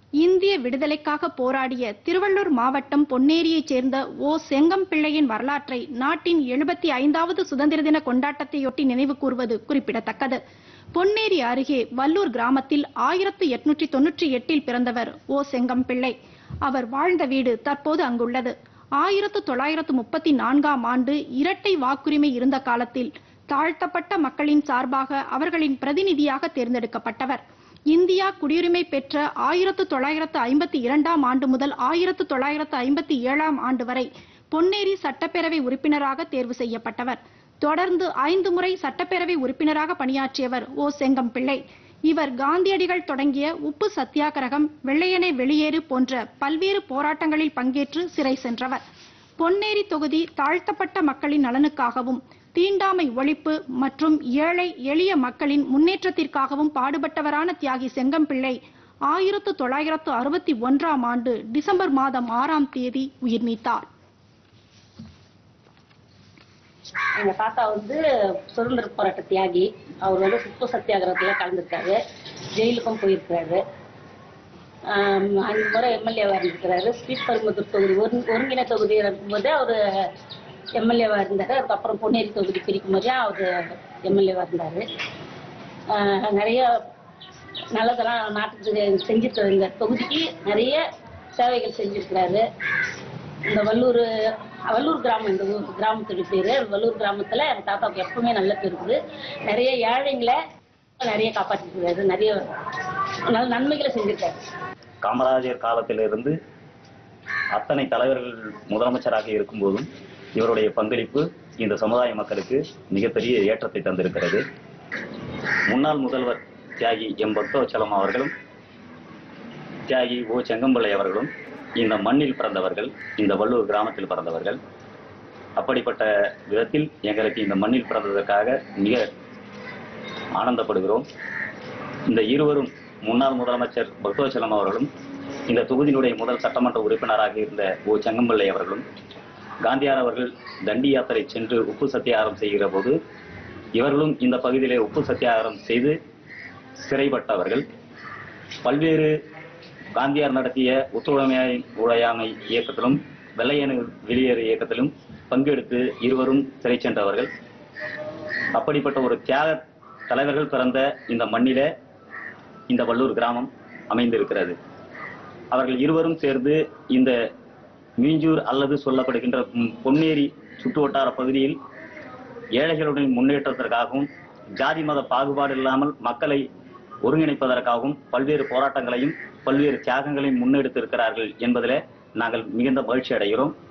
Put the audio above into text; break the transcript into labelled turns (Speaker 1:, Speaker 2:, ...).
Speaker 1: இந்திய விடுதலைக்காக போராடிய திருவள்ளூர் மாவட்டம் பொன்னேரியைச் சேர்ந்த ஓ செங்கம் பிள்ளையின் வரலாற்றை நாட்டின் எழுபத்தி ஐந்தாவது சுதந்திர தின கொண்டாட்டத்தையொட்டி நினைவு கூர்வது குறிப்பிடத்தக்கது பொன்னேரி அருகே வல்லூர் கிராமத்தில் ஆயிரத்து எட்நூற்றி தொன்னூற்றி எட்டில் பிறந்தவர் ஓ செங்கம் பிள்ளை அவர் வாழ்ந்த வீடு தற்போது அங்குள்ளது ஆயிரத்து தொள்ளாயிரத்து முப்பத்தி நான்காம் ஆண்டு இரட்டை வாக்குரிமை இருந்த காலத்தில் தாழ்த்தப்பட்ட மக்களின் சார்பாக அவர்களின் பிரதிநிதியாக தேர்ந்தெடுக்கப்பட்டவர் இந்தியா குடியுரிமை பெற்ற ஆயிரத்து தொள்ளாயிரத்து ஐம்பத்தி இரண்டாம் ஆண்டு முதல் ஆயிரத்து தொள்ளாயிரத்து ஐம்பத்தி ஏழாம் ஆண்டு வரை பொன்னேரி சட்டப்பேரவை உறுப்பினராக தேர்வு செய்யப்பட்டவர் தொடர்ந்து ஐந்து முறை சட்டப்பேரவை உறுப்பினராக பணியாற்றியவர் ஓ செங்கம் பிள்ளை இவர் காந்தியடிகள் தொடங்கிய உப்பு சத்தியாகிரகம் வெள்ளையனே வெளியேறு போன்ற பல்வேறு போராட்டங்களில் பங்கேற்று சிறை சென்றவர் பொன்னேரி தொகுதி தாழ்த்தப்பட்ட மக்களின் நலனுக்காகவும் தீண்டாமை ஒழிப்பு மற்றும் ஏழை எளிய மக்களின் முன்னேற்றத்திற்காகவும் பாடுபட்டவரான தியாகி செங்கம்பிள்ளை ஆயிரத்து தொள்ளாயிரத்து அறுபத்தி ஒன்றாம் ஆண்டு டிசம்பர் மாதம் ஆறாம் தேதி உயிர் நீத்தார்
Speaker 2: எங்க தாத்தா வந்து சுதந்திர போராட்ட தியாகி அவர் வந்து உப்பு சத்தியாகிரகத்துல கலந்துருக்காரு ஜெயிலுக்கும் போயிருக்கிறாரு ஆம், அஞ்சு முறை எம்எல்ஏவா இருந்திருக்கிறாரு ஸ்ரீபெரும்புதூர் தொகுதி ஒரு ஒருங்கிணை தொகுதி இருக்கும்போது அவர் எம்எல்ஏவா இருந்தாரு அதுக்கப்புறம் பொன்னேரி தொகுதி பிரிக்கும் போதே அவர் எம்எல்ஏவா இருந்தாரு ஆஹ், நிறைய நல்லதெல்லாம் நாட்டுக்கு செஞ்சிருக்காரு இந்த தொகுதிக்கு நிறைய சேவைகள் செஞ்சிருக்கிறாரு இந்த வல்லூர் வல்லூர் கிராமம் இந்த ஊர் கிராமத்துக்கு பேரு வல்லூர் கிராமத்துல எங்க தாத்தாவுக்கு எப்பவுமே நல்ல பேர் இருக்குது நிறைய ஏழைங்களை நிறைய காப்பாற்றிருக்கிறாரு நிறைய நல்ல நன்மைகளை செஞ்சிருக்காரு
Speaker 3: காமராஜர் காலத்திலிருந்து அத்தனை தலைவர்கள் முதலமைச்சராக இருக்கும்போதும் இவருடைய பங்களிப்பு இந்த சமுதாய மக்களுக்கு மிகப்பெரிய ஏற்றத்தை தந்திருக்கிறது முன்னாள் முதல்வர் தியாகி எம் பக்தவச்சலம் அவர்களும் தியாகி ஓ செங்கம்பிள்ளை அவர்களும் இந்த மண்ணில் பிறந்தவர்கள் இந்த வள்ளூர் கிராமத்தில் பிறந்தவர்கள் அப்படிப்பட்ட விதத்தில் எங்களுக்கு இந்த மண்ணில் பிறந்ததற்காக மிக ஆனந்தப்படுகிறோம் இந்த இருவரும் முன்னாள் முதலமைச்சர் பக்தவச்சலம் அவர்களும் இந்த தொகுதியினுடைய முதல் சட்டமன்ற உறுப்பினராக இருந்த ஓ செங்கம்பிள்ளை அவர்களும் காந்தியார் அவர்கள் தண்டி யாத்திரை சென்று உப்பு சத்தியாகிரம் செய்கிற போது இவர்களும் இந்த பகுதியிலே உப்பு சத்தியாகிரம் செய்து சிறைப்பட்டவர்கள் பல்வேறு காந்தியார் நடத்திய ஒத்துழைமை உழையாமை இயக்கத்திலும் வெள்ளையனு வெளியேறு இயக்கத்திலும் பங்கெடுத்து இருவரும் சிறை சென்றவர்கள் அப்படிப்பட்ட ஒரு தியாக தலைவர்கள் பிறந்த இந்த மண்ணிலே இந்த வள்ளூர் கிராமம் அமைந்திருக்கிறது அவர்கள் இருவரும் சேர்ந்து இந்த மீஞ்சூர் அல்லது சொல்லப்படுகின்ற ம், பொன்னேரி சுற்றுவட்டார பகுதியில் ஏழைகளுடைய முன்னேற்றத்திற்காகவும் ஜாதி மத பாகுபாடு இல்லாமல் மக்களை ஒருங்கிணைப்பதற்காகவும் பல்வேறு போராட்டங்களையும் பல்வேறு தியாகங்களையும் முன்னெடுத்திருக்கிறார்கள் என்பதிலே நாங்கள் மிகுந்த மகிழ்ச்சி அடைகிறோம்